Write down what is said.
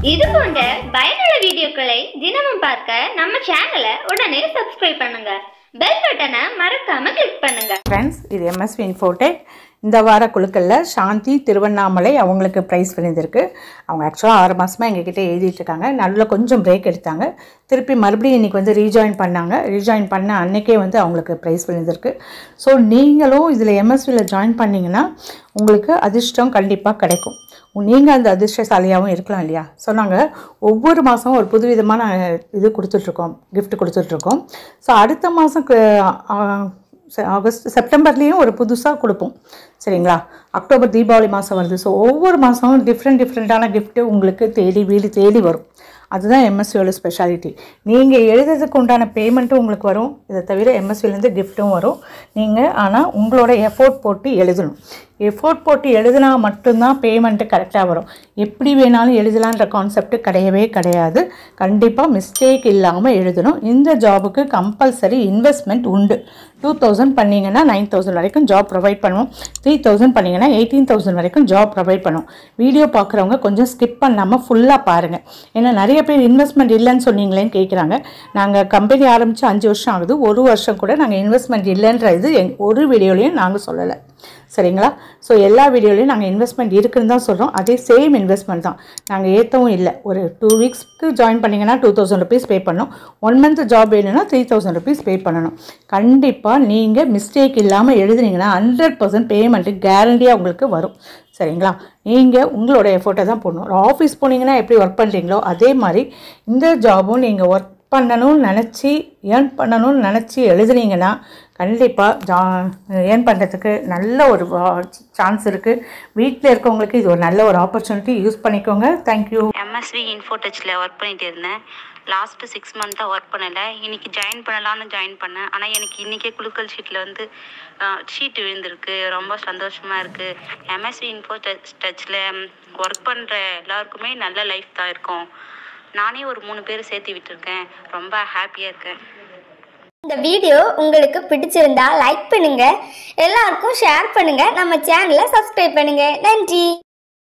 இது போன்ற பயனுள்ள வீடியோக்களை தினமும் பார்க்க நம்ம சேனலை உடனே சப்ஸ்கிரைப் பண்ணுங்க பெல் பட்டனை மறக்காம கிளிக் பண்ணுங்க ஃப்ரெண்ட்ஸ் இது எம்எஸ்வி இன்ஃபோடெக் இந்த வார குழுக்களில் சாந்தி திருவண்ணாமலை அவங்களுக்கு ப்ரைஸ் விழுந்திருக்கு அவங்க ஆக்சுவலாக ஆறு மாதமாக எங்ககிட்ட எழுதிட்டு இருக்காங்க நல்ல கொஞ்சம் பிரேக் எடுத்தாங்க திருப்பி மறுபடியும் இன்றைக்கி வந்து ரீஜாயின் பண்ணாங்க ரீஜாயின் பண்ண அன்னைக்கே வந்து அவங்களுக்கு ப்ரைஸ் விழுந்திருக்கு ஸோ நீங்களும் இதில் எம்எஸ்வியில் ஜாயின் பண்ணிங்கன்னா உங்களுக்கு அதிர்ஷ்டம் கண்டிப்பாக கிடைக்கும் நீங்கள் அந்த அதிர்ஷ்டசாலியாகவும் இருக்கலாம் இல்லையா ஸோ நாங்கள் ஒவ்வொரு மாதமும் ஒரு புதுவிதமான இது கொடுத்துட்ருக்கோம் gift கொடுத்துட்ருக்கோம் ஸோ அடுத்த மாதம் ஆகஸ்ட் செப்டம்பர்லேயும் ஒரு புதுசாக கொடுப்போம் சரிங்களா அக்டோபர் தீபாவளி மாதம் வருது ஸோ ஒவ்வொரு மாதமும் டிஃப்ரெண்ட் டிஃப்ரெண்ட்டான கிஃப்ட்டு உங்களுக்கு தேடி வீடு தேடி வரும் அதுதான் எம்எஸ்சியோட ஸ்பெஷாலிட்டி நீங்கள் எழுதுறதுக்கு உண்டான பேமெண்ட்டும் உங்களுக்கு வரும் இதை தவிர எம்எஸ்சிலேருந்து கிஃப்ட்டும் வரும் நீங்கள் ஆனால் உங்களோட எஃபோர்ட் போட்டு எழுதணும் எஃபோர்ட் போட்டு எழுதினா மட்டும்தான் பேமெண்ட்டு கரெக்டாக வரும் எப்படி வேணாலும் எழுதலான்ற கான்செப்ட் கிடையவே கிடையாது கண்டிப்பாக மிஸ்டேக் இல்லாமல் எழுதணும் இந்த ஜாபுக்கு கம்பல்சரி இன்வெஸ்ட்மெண்ட் உண்டு டூ தௌசண்ட் பண்ணிங்கன்னா நைன் தௌசண்ட் வரைக்கும் ஜாப் ப்ரொவைட் பண்ணுவோம் த்ரீ தௌசண்ட் பண்ணிங்கன்னா எயிட்டீன் தௌசண்ட் வரைக்கும் ஜாப் ப்ரொவைட் பண்ணுவோம் வீடியோ பார்க்குறவங்க கொஞ்சம் ஸ்கிப் பண்ணாமல் ஃபுல்லாக பாருங்கள் ஏன்னா நிறைய பேர் இன்வெஸ்ட்மெண்ட் இல்லைன்னு சொன்னீங்களேன்னு கேட்குறாங்க நாங்கள் கம்பெனி ஆரம்பித்து அஞ்சு வருஷம் ஆகுது ஒரு வருஷம் கூட நாங்கள் இன்வெஸ்ட்மெண்ட் இல்லைன்ற இது எங் ஒரு வீடியோலையும் நாங்கள் சொல்லலை சரிங்களா ஸோ எல்லா வீடியோலையும் நாங்கள் இன்வெஸ்ட்மெண்ட் இருக்குன்னு தான் சொல்கிறோம் அதே சேம் இன்வெஸ்ட்மெண்ட் தான் நாங்கள் ஏற்றவும் இல்லை ஒரு டூ வீக்ஸ்க்கு ஜாயின் பண்ணிங்கன்னா டூ தௌசண்ட் ருபீஸ் பே பண்ணணும் ஒன் மந்த் ஜாப் வேணும்னா த்ரீ தௌசண்ட் ருபீஸ் பே பண்ணணும் கண்டிப்பாக நீங்கள் மிஸ்டேக் இல்லாமல் எழுதுனீங்கன்னா ஹண்ட்ரட் பர்சன்ட் பேமெண்ட்டு கேரண்டியாக உங்களுக்கு வரும் சரிங்களா நீங்கள் உங்களோட எஃபோர்ட்டை தான் போடணும் ஒரு ஆஃபீஸ் போனீங்கன்னா எப்படி ஒர்க் பண்ணுறீங்களோ அதே மாதிரி இந்த ஜாபும் நீங்கள் ஒர்க் பண்ணணும்னு நினச்சி ஏர்ன் பண்ணணும்னு நினச்சி எழுதுனீங்கன்னா கண்டிப்பாக ஜா ஏர்ன் பண்ணுறதுக்கு நல்ல ஒரு சான்ஸ் இருக்குது வீட்டில் இருக்கவங்களுக்கு இது ஒரு நல்ல ஒரு ஆப்பர்ச்சுனிட்டி யூஸ் பண்ணிக்கோங்க தேங்க்யூ எம்எஸ்வி இன்ஃபோடச்சில் ஒர்க் பண்ணிட்டு இருந்தேன் லாஸ்ட்டு சிக்ஸ் மந்த்தாக ஒர்க் பண்ணலை இன்னைக்கு ஜாயின் பண்ணலான்னு ஜாயின் பண்ணேன் ஆனால் எனக்கு இன்றைக்கே குலுக்கல் ஷீட்டில் வந்து ஷீட் விழுந்திருக்கு ரொம்ப சந்தோஷமாக இருக்குது எம்எஸ்வி இன்ஃபோ டச் டச்சில் ஒர்க் பண்ணுற எல்லாருக்குமே நல்ல லைஃப் தான் இருக்கும் நானே ஒரு மூணு பேர் சேர்த்து விட்டுருக்கேன் ரொம்ப ஹாப்பியாக இருக்கேன் இந்த வீடியோ உங்களுக்கு பிடிச்சிருந்தா லைக் பண்ணுங்க எல்லாருக்கும் ஷேர் பண்ணுங்க நம்ம சேனலை சப்ஸ்கிரைப் பண்ணுங்க நன்றி